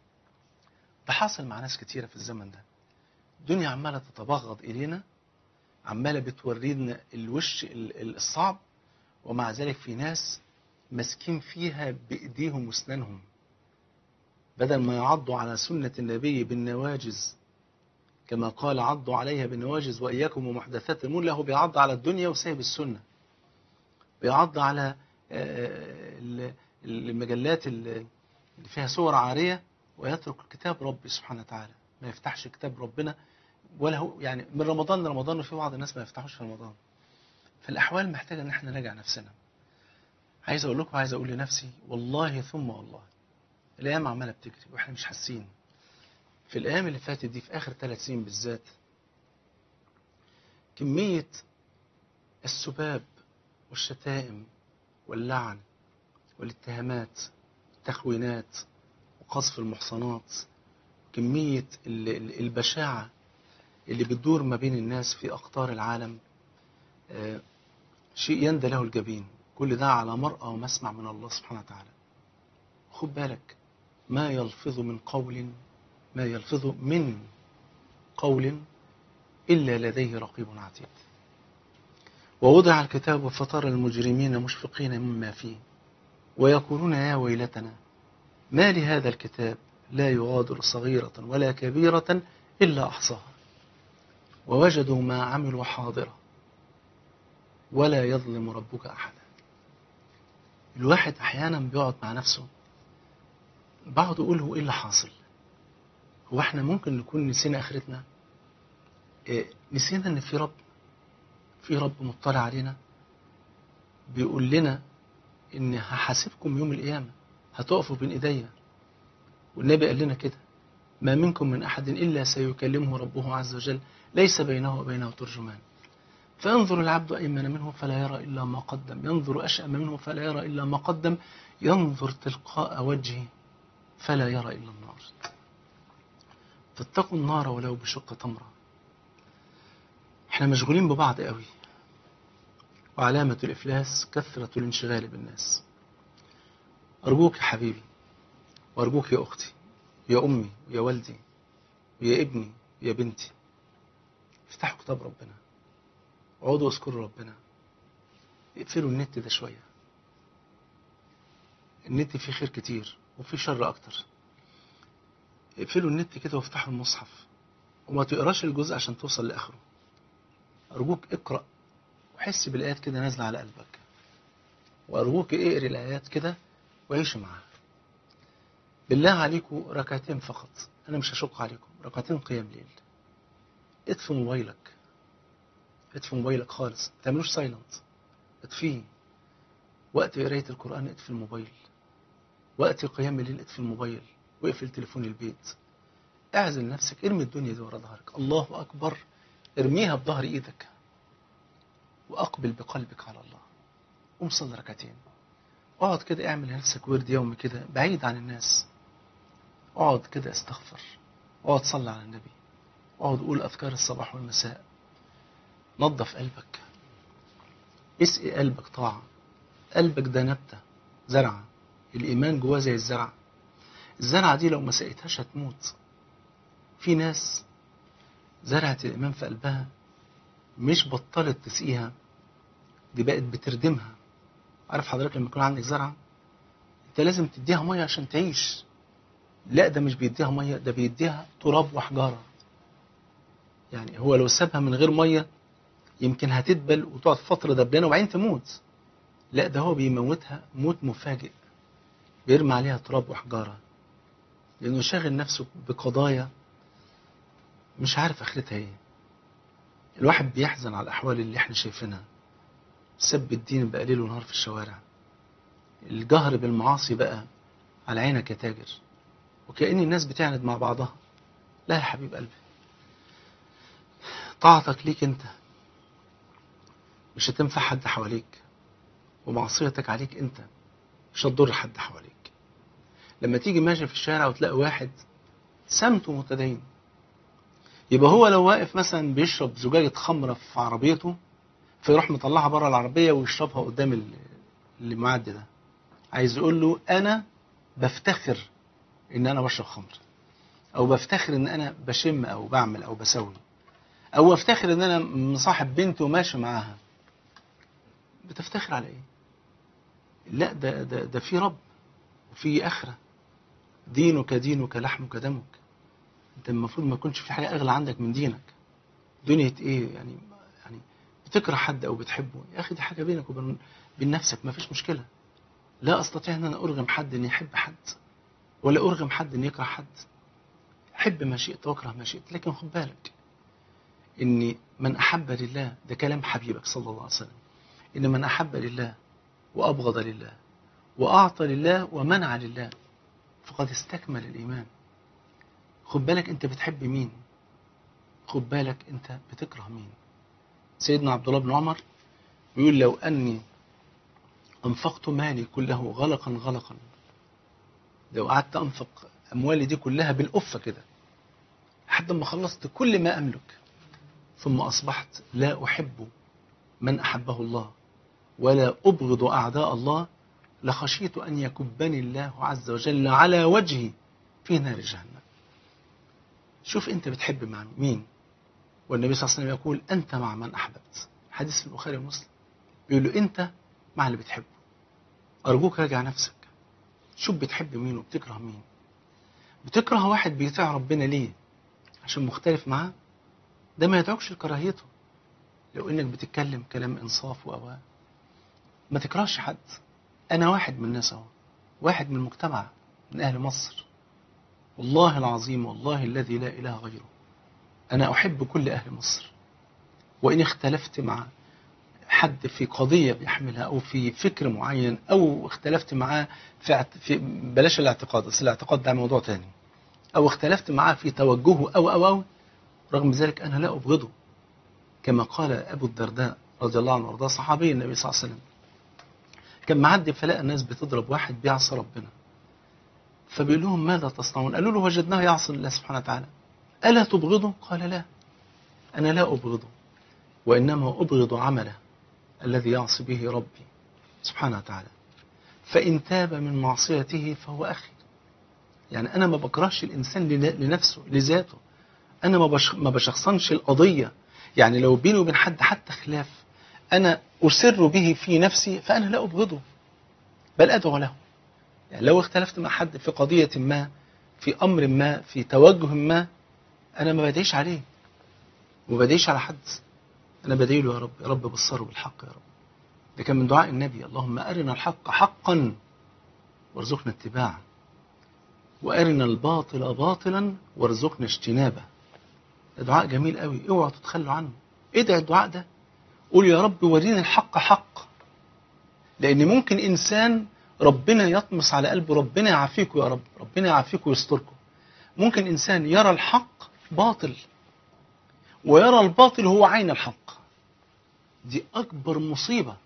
ده حاصل مع ناس كتيره في الزمن ده الدنيا عماله تتبغض الينا عماله بتورينا الوش ال- ال- الصعب ومع ذلك في ناس ماسكين فيها بايديهم واسنانهم بدل ما يعضوا على سنه النبي بالنواجز كما قال عضوا عليها بالنواجز واياكم ومحدثات الامور له بيعض على الدنيا وسايب السنه بيعض على آه، ال- المجلات اللي فيها صور عارية ويترك كتاب ربي سبحانه وتعالى ما يفتحش كتاب ربنا ولا هو يعني من رمضان لرمضان وفي بعض الناس ما يفتحوش في رمضان فالأحوال محتاجة إن احنا نراجع نفسنا عايز أقول لكم عايز أقول لنفسي والله ثم والله الأيام عمالة بتجري وإحنا مش حاسين في الأيام اللي فاتت دي في آخر ثلاث سنين بالذات كمية السباب والشتائم واللعن والاتهامات التخوينات وقذف المحصنات كمية ال- ال- البشاعة اللي بتدور ما بين الناس في أقطار العالم آه، شيء يندى له الجبين كل ده على مرأى ومسمع من الله سبحانه وتعالى خد بالك ما يلفظ من قول ما يلفظ من قول إلا لديه رقيب عتيد ووضع الكتاب فترى المجرمين مشفقين مما فيه ويقولون يا ويلتنا ما لهذا الكتاب لا يغادر صغيرة ولا كبيرة إلا أحصاها ووجدوا ما عملوا حاضرا ولا يظلم ربك أحدا الواحد أحيانا بيقعد مع نفسه بقعد أقول هو إيه اللي حاصل هو إحنا ممكن نكون نسينا آخرتنا إيه نسينا إن في رب في رب مطلع علينا بيقول لنا إن هحاسبكم يوم القيامة هتقفوا بين إيديا والنبي قال لنا كده ما منكم من أحد إلا سيكلمه ربه عز وجل ليس بينه وبينه ترجمان فينظر العبد أيمن منه فلا يرى إلا ما قدم ينظر أشأم منه فلا يرى إلا ما قدم ينظر تلقاء وجهه فلا يرى إلا النار فاتقوا النار ولو بشق تمرة احنا مشغولين ببعض قوي وعلامة الإفلاس كثرة الانشغال بالناس أرجوك يا حبيبي وأرجوك يا أختي يا أمي ويا والدي ويا ابني ويا بنتي افتحوا كتاب ربنا اقعدوا اذكروا ربنا اقفلوا النت ده شوية النت فيه خير كتير وفيه شر أكتر اقفلوا النت كده وافتحوا المصحف وما تقراش الجزء عشان توصل لآخره أرجوك اقرأ وحس بالآيات كده نازلة على قلبك وأرجوك اقري الآيات كده وعيش معاها بالله عليكم ركعتين فقط أنا مش هشق عليكم ركعتين قيام ليل اطفي موبايلك اطفي موبايلك خالص ما تعملوش سايلنت اطفيه وقت قراية القرآن اطفي الموبايل وقت قيام الليل اطفي الموبايل واقفل تليفون البيت اعزل نفسك ارمي الدنيا دي ورا ظهرك الله أكبر ارميها بظهر ايدك وأقبل بقلبك على الله قوم صلي ركعتين اقعد كده اعمل لنفسك ورد يومي كده بعيد عن الناس اقعد كده استغفر اقعد صلي على النبي اقعد قول أذكار الصباح والمساء نظف قلبك اسقي قلبك طاعة قلبك ده نبتة زرعة الإيمان جواه زي الزرع الزرعة دي لو ما سقيتهاش هتموت في ناس زرعت الإيمان في قلبها مش بطلت تسقيها دي بقت بتردمها عارف حضرتك لما يكون عندك زرعة انت لازم تديها مية عشان تعيش لا ده مش بيديها مية ده بيديها تراب وحجارة يعني هو لو سابها من غير مية يمكن هتدبل وتقعد فترة دبلانة وبعدين تموت لا ده هو بيموتها موت مفاجئ بيرمي عليها تراب وحجارة لأنه شاغل نفسه بقضايا مش عارف آخرتها ايه الواحد بيحزن على الأحوال اللي احنا شايفينها سب الدين بقى ليل ونهار في الشوارع الجهر بالمعاصي بقى على عينك يا تاجر وكأن الناس بتعند مع بعضها لا يا حبيب قلبي طاعتك ليك انت مش هتنفع حد حواليك ومعصيتك عليك انت مش هتضر حد حواليك لما تيجي ماشي في الشارع وتلاقي واحد سمته متدين يبقى هو لو واقف مثلا بيشرب زجاجة خمرة في عربيته فيروح مطلعها بره العربية ويشربها قدام ال- اللي معدي ده عايز يقول له أنا بفتخر إن أنا بشرب خمر أو بفتخر إن أنا بشم أو بعمل أو بسوي أو أفتخر إن أنا مصاحب بنت وماشي معاها بتفتخر على إيه؟ لا ده ده ده في رب وفي آخرة دينك دينك لحمك دمك أنت المفروض ما يكونش في حاجة أغلى عندك من دينك دنيا إيه يعني يعني بتكره حد او بتحبه يا اخي دي حاجه بينك وبين بين نفسك ما فيش مشكله لا استطيع ان انا ارغم حد ان يحب حد ولا ارغم حد ان يكره حد حب ما شئت واكره ما شئت لكن خد بالك ان من احب لله ده كلام حبيبك صلى الله عليه وسلم ان من احب لله وابغض لله واعطى لله ومنع لله فقد استكمل الايمان خد بالك انت بتحب مين خد بالك انت بتكره مين سيدنا عبد الله بن عمر بيقول لو اني انفقت مالي كله غلقا غلقا لو قعدت انفق اموالي دي كلها بالقفه كده لحد ما خلصت كل ما املك ثم اصبحت لا احب من احبه الله ولا ابغض اعداء الله لخشيت ان يكبني الله عز وجل على وجهي في نار جهنم شوف انت بتحب مع مين والنبي صلى الله عليه وسلم يقول انت مع من احببت حديث في البخاري ومسلم بيقول له انت مع اللي بتحبه ارجوك راجع نفسك شوف بتحب مين وبتكره مين بتكره واحد بيطيع ربنا ليه عشان مختلف معاه ده ما يدعوكش لكراهيته لو انك بتتكلم كلام انصاف و ما تكرهش حد انا واحد من الناس اهو واحد من المجتمع من اهل مصر والله العظيم والله الذي لا اله غيره انا احب كل اهل مصر وان اختلفت مع حد في قضيه بيحملها او في فكر معين او اختلفت معاه في, اعت... في بلاش الاعتقاد اصل الاعتقاد ده موضوع تاني او اختلفت معاه في توجهه او او او رغم ذلك انا لا ابغضه كما قال ابو الدرداء رضي الله عنه وارضاه صحابي النبي صلى الله عليه وسلم كان معدي فلقى الناس بتضرب واحد بيعصى ربنا فبيقول لهم ماذا تصنعون قالوا له وجدناه يعصي الله سبحانه وتعالى ألا تبغضه قال لا أنا لا أبغضه وإنما أبغض عمله الذي يعصي به ربي سبحانه وتعالى فإن تاب من معصيته فهو أخي يعني أنا ما بكرهش الإنسان لنفسه لذاته أنا ما, بش ما بشخصنش القضية يعني لو بيني وبين حد حتى خلاف أنا أسر به في نفسي فأنا لا أبغضه بل أدعو له يعني لو اختلفت مع حد في قضية ما في أمر ما في توجه ما أنا ما بديش عليه وما بديش على حد أنا بديله يا رب يا رب بصره بالحق يا رب ده كان من دعاء النبي اللهم أرنا الحق حقا وارزقنا اتباعه وأرنا الباطل باطلا وارزقنا اجتنابه ده دعاء جميل قوي اوعوا تتخلوا عنه ادعي الدعاء ده قول يا رب وريني الحق حق لأن ممكن إنسان ربنا يطمس على قلبه ربنا يعافيكم يا رب ربنا يعافيكم ويستركم ممكن إنسان يرى الحق باطل ويرى الباطل هو عين الحق دي أكبر مصيبة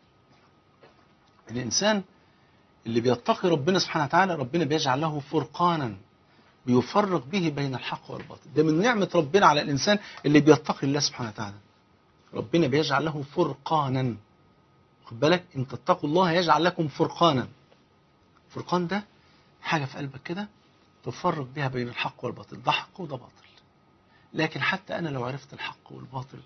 الإنسان اللي بيتقي ربنا سبحانه وتعالى ربنا بيجعل له فرقانا بيفرق به بين الحق والباطل ده من نعمة ربنا على الإنسان اللي بيتقي الله سبحانه وتعالى ربنا بيجعل له فرقانا خد بالك إن تتقوا الله يجعل لكم فرقانا فرقان ده حاجة في قلبك كده تفرق بها بين الحق والباطل ده حق وده باطل لكن حتى أنا لو عرفت الحق والباطل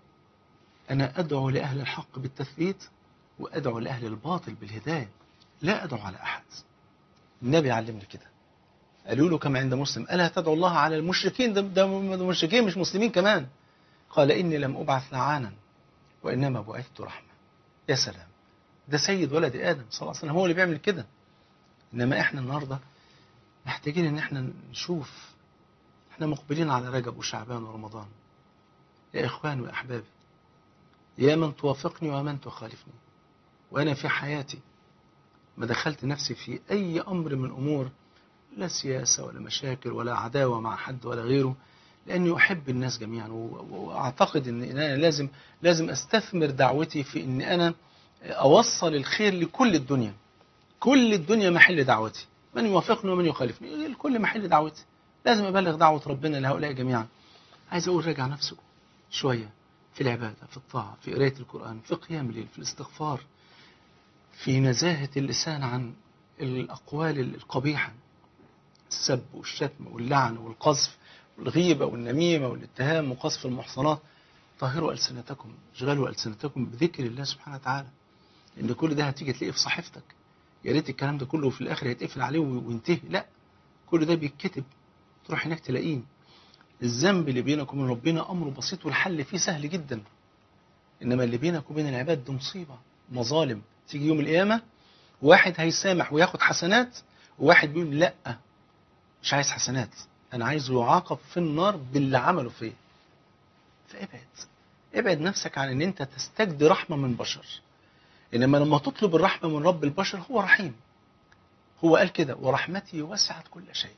أنا أدعو لأهل الحق بالتثبيت وأدعو لأهل الباطل بالهداية لا أدعو على أحد النبي علمني كده قالوا له كما عند مسلم ألا تدعو الله على المشركين ده, ده مشركين مش مسلمين كمان قال إني لم أبعث لعانا وإنما بعثت رحمة يا سلام ده سيد ولد آدم صلى الله عليه وسلم هو اللي بيعمل كده إنما إحنا النهاردة محتاجين إن إحنا نشوف إحنا مقبلين على رجب وشعبان ورمضان يا إخوان وأحبابي يا من توافقني ومن تخالفني وأنا في حياتي ما دخلت نفسي في أي أمر من أمور لا سياسة ولا مشاكل ولا عداوة مع حد ولا غيره لأني أحب الناس جميعا وأعتقد أن أنا لازم لازم أستثمر دعوتي في أن أنا أوصل الخير لكل الدنيا كل الدنيا محل دعوتي من يوافقني ومن يخالفني الكل محل دعوتي لازم أبلغ دعوة ربنا لهؤلاء جميعا عايز أقول راجع نفسه شوية في العبادة في الطاعة في قراية القرآن في قيام الليل في الاستغفار في نزاهة اللسان عن الأقوال القبيحة السب والشتم واللعن والقذف والغيبة والنميمة والاتهام وقذف المحصنات طهروا ألسنتكم اشغلوا ألسنتكم بذكر الله سبحانه وتعالى إن كل ده هتيجي تلاقيه في صحيفتك يا ريت الكلام ده كله في الآخر هيتقفل عليه وينتهي لا كل ده بيتكتب تروح هناك تلاقيه الذنب اللي بينك وبين ربنا أمره بسيط والحل فيه سهل جدا إنما اللي بينك وبين العباد ده مصيبة مظالم تيجي يوم القيامة واحد هيسامح وياخد حسنات وواحد بيقول لا مش عايز حسنات أنا عايزه يعاقب في النار باللي عمله فيه فابعد ابعد نفسك عن ان انت تستجدي رحمة من بشر انما لما تطلب الرحمة من رب البشر هو رحيم هو قال كده ورحمتي وسعت كل شيء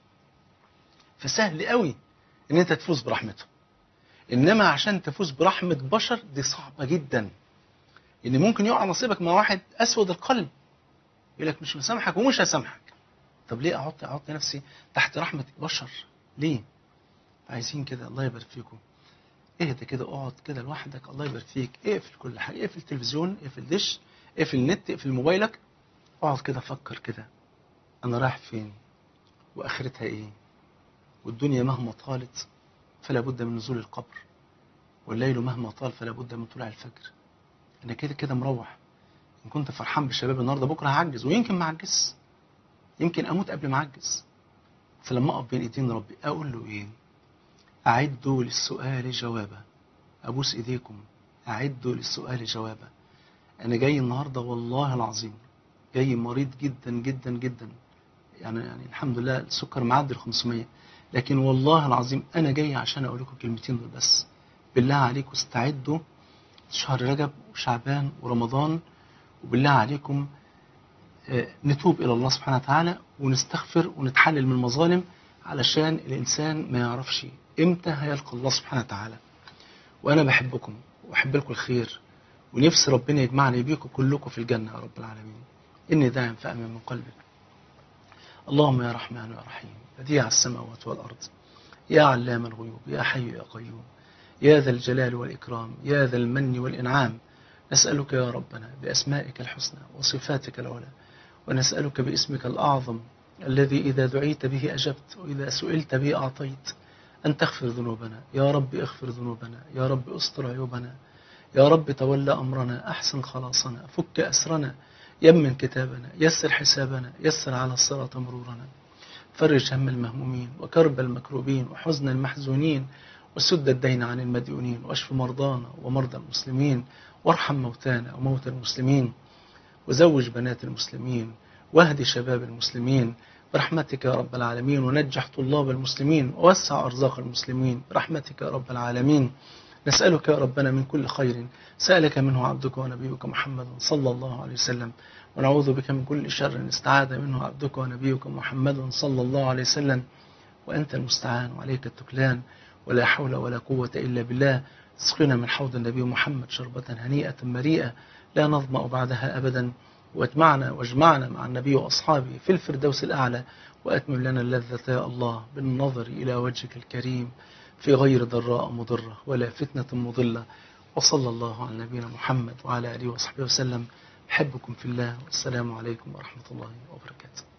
فسهل قوي ان انت تفوز برحمته انما عشان تفوز برحمة بشر دي صعبة جدا ان ممكن يقع نصيبك مع واحد اسود القلب يقول لك مش مسامحك ومش هسامحك طب ليه احط احط نفسي تحت رحمة بشر ليه عايزين كده الله يبارك فيكم اهدى كده اقعد كده لوحدك الله يبارك فيك اقفل كل حاجه اقفل التلفزيون اقفل دش اقفل النت اقفل موبايلك اقعد كده فكر كده انا رايح فين واخرتها ايه والدنيا مهما طالت فلا بد من نزول القبر والليل مهما طال فلا بد من طلوع الفجر انا كده كده مروح ان كنت فرحان بالشباب النهارده بكره هعجز ويمكن ما اعجز يمكن اموت قبل ما اعجز فلما اقف بين ايدين ربي اقول له ايه أعدوا للسؤال جوابا أبوس إيديكم أعدوا للسؤال جوابا أنا جاي النهاردة والله العظيم جاي مريض جدا جدا جدا يعني يعني الحمد لله السكر معدي ال 500 لكن والله العظيم أنا جاي عشان أقول لكم كلمتين دول بس بالله عليكم استعدوا شهر رجب وشعبان ورمضان وبالله عليكم نتوب إلى الله سبحانه وتعالى ونستغفر ونتحلل من المظالم علشان الإنسان ما يعرفش إمتى هيلقى الله سبحانه وتعالى وأنا بحبكم وأحب لكم الخير ونفسي ربنا يجمعني بيكم كلكم في الجنة يا رب العالمين إني داعم فأمن من قلبي اللهم يا رحمن يا رحيم بديع السماوات والأرض يا علام الغيوب يا حي يا قيوم يا ذا الجلال والإكرام يا ذا المن والإنعام نسألك يا ربنا بأسمائك الحسنى وصفاتك العلى ونسألك باسمك الأعظم الذي إذا دعيت به أجبت وإذا سئلت به أعطيت أن تغفر ذنوبنا يا رب اغفر ذنوبنا يا رب استر عيوبنا يا رب تولى أمرنا أحسن خلاصنا فك أسرنا يمن كتابنا يسر حسابنا يسر على الصراط مرورنا فرج هم المهمومين وكرب المكروبين وحزن المحزونين وسد الدين عن المديونين واشف مرضانا ومرضى المسلمين وارحم موتانا وموتى المسلمين وزوج بنات المسلمين واهد شباب المسلمين برحمتك يا رب العالمين ونجح طلاب المسلمين ووسع أرزاق المسلمين برحمتك يا رب العالمين نسألك يا ربنا من كل خير سألك منه عبدك ونبيك محمد صلى الله عليه وسلم ونعوذ بك من كل شر استعاذ منه عبدك ونبيك محمد صلى الله عليه وسلم وأنت المستعان وعليك التكلان ولا حول ولا قوة إلا بالله اسقنا من حوض النبي محمد شربة هنيئة مريئة لا نظمأ بعدها أبدا واجمعنا واجمعنا مع النبي وأصحابه في الفردوس الأعلى وأتمم لنا اللذة يا الله بالنظر إلى وجهك الكريم في غير ضراء مضرة ولا فتنة مضلة وصلى الله على نبينا محمد وعلى آله وصحبه وسلم أحبكم في الله والسلام عليكم ورحمة الله وبركاته